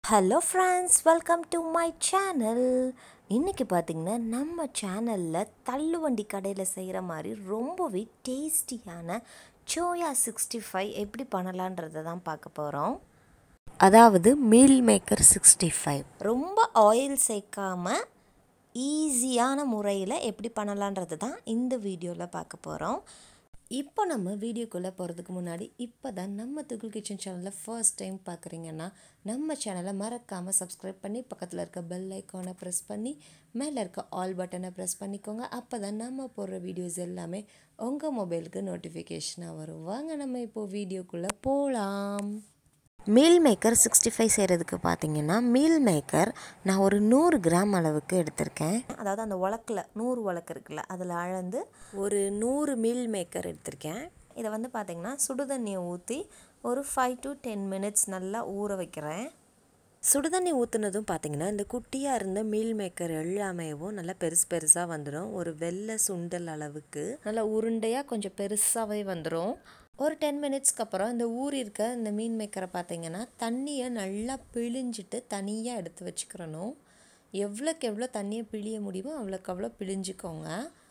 hello friends welcome to my channel இன்றைக்கி பார்த்திங்கன்னா நம்ம சேனலில் தள்ளுவண்டி கடையில் செய்கிற மாதிரி ரொம்பவே டேஸ்டியான சோயா சிக்ஸ்டி ஃபைவ் எப்படி பண்ணலான்றதை தான் பார்க்க போகிறோம் அதாவது மீல் மேக்கர் சிக்ஸ்டி ஃபைவ் ரொம்ப ஆயில் சேர்க்காம ஈஸியான முறையில் எப்படி பண்ணலான்றது தான் இந்த வீடியோவில் பார்க்க போகிறோம் இப்போ நம்ம வீடியோக்குள்ளே போகிறதுக்கு முன்னாடி இப்போ தான் நம்ம துகுல் கிச்சன் சேனலில் ஃபர்ஸ்ட் டைம் பார்க்குறீங்கன்னா நம்ம சேனலை மறக்காமல் சப்ஸ்கிரைப் பண்ணி பக்கத்தில் இருக்க பெல் ஐக்கானை ப்ரெஸ் பண்ணி மேலே இருக்க ஆல் பட்டனை ப்ரெஸ் பண்ணிக்கோங்க அப்போ தான் நம்ம போடுற வீடியோஸ் எல்லாமே உங்கள் மொபைலுக்கு நோட்டிஃபிகேஷனாக வரும் வாங்க நம்ம இப்போது வீடியோக்குள்ளே போகலாம் மீல் மேக்கர் சிக்ஸ்டி ஃபைவ் செய்கிறதுக்கு பார்த்தீங்கன்னா மீல் மேக்கர் நான் ஒரு நூறு கிராம் அளவுக்கு எடுத்திருக்கேன் அதாவது அந்த உலக்கில் நூறு உலக்கு இருக்குல்ல அதில் அளந்து ஒரு நூறு மீல் மேக்கர் எடுத்திருக்கேன் இதை வந்து பார்த்திங்கன்னா சுடுதண்ணியை ஊற்றி ஒரு ஃபைவ் டு டென் மினிட்ஸ் நல்லா ஊற வைக்கிறேன் சுடுதண்ணி ஊற்றுனதும் பார்த்தீங்கன்னா இந்த குட்டியாக இருந்த மீல் மேக்கர் எல்லாமேவும் நல்லா பெருசு பெருசாக வந்துடும் ஒரு வெள்ளை சுண்டல் அளவுக்கு நல்லா உருண்டையாக கொஞ்சம் பெருசாகவே வந்துடும் ஒரு டென் மினிட்ஸ்க்கு அப்புறம் இந்த ஊறி இருக்க இந்த மீன் மேக்கரை பார்த்தீங்கன்னா தண்ணியை நல்லா பிழிஞ்சிட்டு தனியாக எடுத்து வச்சுக்கிறணும் எவ்வளோக்கு எவ்வளோ தண்ணியை பிழிய முடியுமோ அவ்வளோக்கு அவ்வளோ பிழிஞ்சிக்கோங்க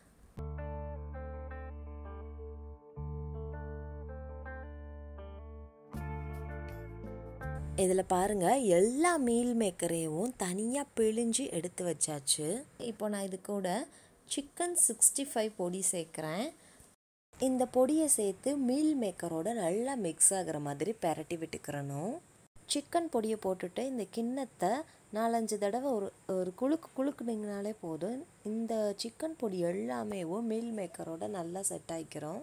இதில் பாருங்கள் எல்லா மீல் மேக்கரையும் தனியாக பிழிஞ்சு எடுத்து வச்சாச்சு இப்போ நான் இது கூட சிக்கன் சிக்ஸ்டி ஃபைவ் பொடி சேர்க்குறேன் இந்த பொடியை சேர்த்து மீல் மேக்கரோட நல்லா மிக்ஸ் ஆகிற மாதிரி பெரட்டி விட்டுக்கிறணும் சிக்கன் பொடியை போட்டுட்டு இந்த கிண்ணத்தை நாலஞ்சு தடவை ஒரு ஒரு குழுக்கு குழுக்குனிங்கனாலே போதும் இந்த சிக்கன் பொடி எல்லாமேவும் மீல் மேக்கரோட நல்லா செட் ஆகிக்கிறோம்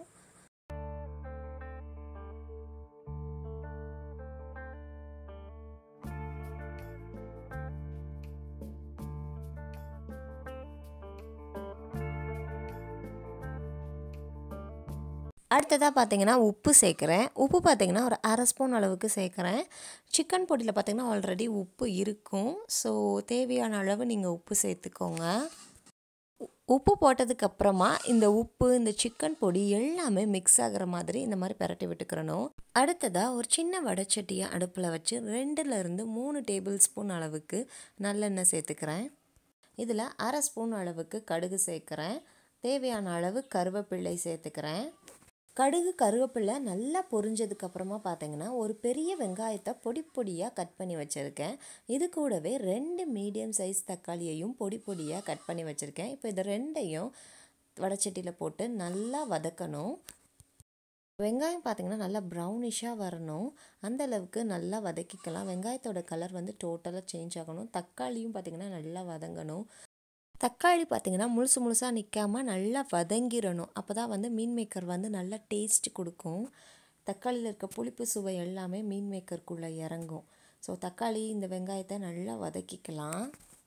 அடுத்ததாக பார்த்தீங்கன்னா உப்பு சேர்க்குறேன் உப்பு பார்த்திங்கன்னா ஒரு அரை ஸ்பூன் அளவுக்கு சேர்க்குறேன் சிக்கன் பொடியில் பார்த்திங்கன்னா ஆல்ரெடி உப்பு இருக்கும் ஸோ தேவையான அளவு நீங்கள் உப்பு சேர்த்துக்கோங்க உப்பு போட்டதுக்கப்புறமா இந்த உப்பு இந்த சிக்கன் பொடி எல்லாமே மிக்ஸ் ஆகிற மாதிரி இந்த மாதிரி பரட்டி விட்டுக்கிறணும் அடுத்ததாக ஒரு சின்ன வடைச்சட்டியை அடுப்பில் வச்சு ரெண்டுலேருந்து மூணு டேபிள் ஸ்பூன் அளவுக்கு நல்லெண்ணெய் சேர்த்துக்கிறேன் இதில் அரை ஸ்பூன் அளவுக்கு கடுகு சேர்க்குறேன் தேவையான அளவு கருவேப்பிள்ளை சேர்த்துக்கிறேன் கடுகு கருவேப்பிலை நல்லா பொரிஞ்சதுக்கப்புறமா பார்த்தீங்கன்னா ஒரு பெரிய வெங்காயத்தை பொடி பொடியாக கட் பண்ணி வச்சுருக்கேன் இது கூடவே ரெண்டு மீடியம் சைஸ் தக்காளியையும் பொடி பொடியாக கட் பண்ணி வச்சுருக்கேன் இப்போ இது ரெண்டையும் வடச்சட்டியில் போட்டு நல்லா வதக்கணும் வெங்காயம் பார்த்திங்கன்னா நல்லா ப்ரௌனிஷாக வரணும் அந்த அளவுக்கு நல்லா வதக்கிக்கலாம் வெங்காயத்தோட கலர் வந்து டோட்டலாக சேஞ்ச் ஆகணும் தக்காளியும் பார்த்திங்கன்னா நல்லா வதங்கணும் தக்காளி பார்த்திங்கன்னா முழுசு முழுசாக நிற்காமல் நல்லா வதங்கிடணும் அப்போ தான் வந்து மீன் மேக்கர் வந்து நல்லா டேஸ்ட் கொடுக்கும் தக்காளியில் இருக்க புளிப்பு சுவை எல்லாமே மீன் மேக்கருக்குள்ளே இறங்கும் ஸோ தக்காளி இந்த வெங்காயத்தை நல்லா வதக்கிக்கலாம்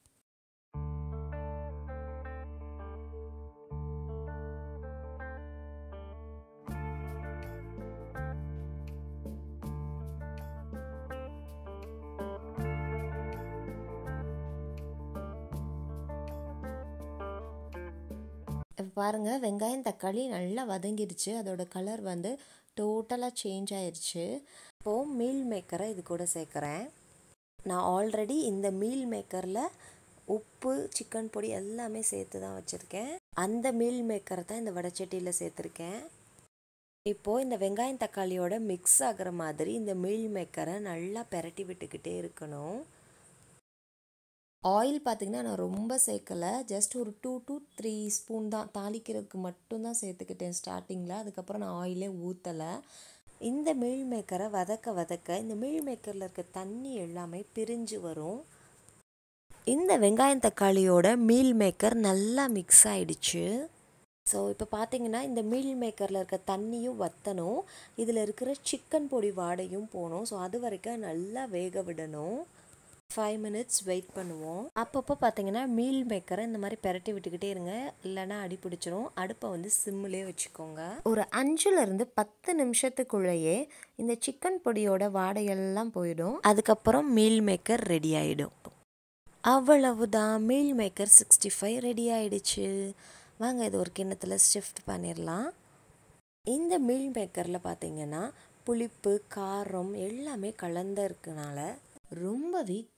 இப்போ பாருங்கள் வெங்காயம் தக்காளி நல்லா வதங்கிடுச்சு அதோட கலர் வந்து டோட்டலாக சேஞ்ச் ஆயிடுச்சு இப்போது மீல் மேக்கரை இது கூட சேர்க்குறேன் நான் ஆல்ரெடி இந்த மீல் மேக்கரில் உப்பு சிக்கன் பொடி எல்லாமே சேர்த்து தான் வச்சுருக்கேன் அந்த மீல் மேக்கரை தான் இந்த வடச்சட்டியில் சேர்த்துருக்கேன் இப்போது இந்த வெங்காயம் தக்காளியோட மிக்ஸ் ஆகிற மாதிரி இந்த மீல் மேக்கரை நல்லா பெரட்டி விட்டுக்கிட்டே இருக்கணும் ஆயில் பார்த்திங்கன்னா நான் ரொம்ப சேர்க்கலை ஜஸ்ட் ஒரு டூ டு த்ரீ ஸ்பூன் தான் தாளிக்கிறதுக்கு மட்டும்தான் சேர்த்துக்கிட்டேன் ஸ்டார்டிங்கில் அதுக்கப்புறம் நான் ஆயிலே ஊற்றலை இந்த மீல் மேக்கரை வதக்க வதக்க இந்த மீல் மேக்கரில் இருக்க தண்ணி எல்லாமே பிரிஞ்சு வரும் இந்த வெங்காயம் தக்காளியோட மீல் மேக்கர் நல்லா மிக்ஸ் ஆயிடுச்சு ஸோ இப்போ பார்த்தீங்கன்னா இந்த மீல் மேக்கரில் இருக்க தண்ணியும் வற்றணும் இதில் இருக்கிற சிக்கன் பொடி வாடையும் போகணும் ஸோ அது வரைக்கும் நல்லா வேக விடணும் ஃபைவ் மினிட்ஸ் வெயிட் பண்ணுவோம் அப்பப்போ பார்த்தீங்கன்னா மீல் மேக்கரை இந்த மாதிரி பெரட்டி விட்டுக்கிட்டே இருங்க இல்லைன்னா அடி பிடிச்சிரும் அடுப்பை வந்து சிம்மிலே வச்சுக்கோங்க ஒரு அஞ்சுலேருந்து பத்து நிமிஷத்துக்குள்ளேயே இந்த சிக்கன் பொடியோட வாடையெல்லாம் போயிடும் அதுக்கப்புறம் மீல் மேக்கர் ரெடி ஆகிடும் அவ்வளவுதான் meal maker sixty five ready ஆயிடுச்சு வாங்க இது ஒரு கிண்ணத்தில் ஷிஃப்ட் பண்ணிடலாம் இந்த மீல் மேக்கரில் பார்த்தீங்கன்னா புளிப்பு காரம் எல்லாமே கலந்து இருக்கனால ரொம்பவே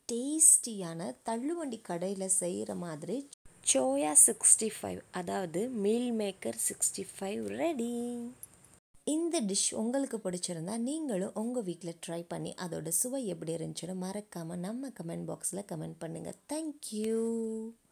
டேஸ்டியான தள்ளுவண்டி கடையில் செய்கிற மாதிரி சோயா சிக்ஸ்டி ஃபைவ் அதாவது meal maker sixty five ready இந்த டிஷ் உங்களுக்கு பிடிச்சிருந்தா நீங்களும் உங்கள் வீட்டில் ட்ரை பண்ணி அதோட சுவை எப்படி இருந்துச்சுன்னு மறக்காமல் நம்ம கமெண்ட் பாக்ஸில் கமெண்ட் பண்ணுங்கள் தேங்க்யூ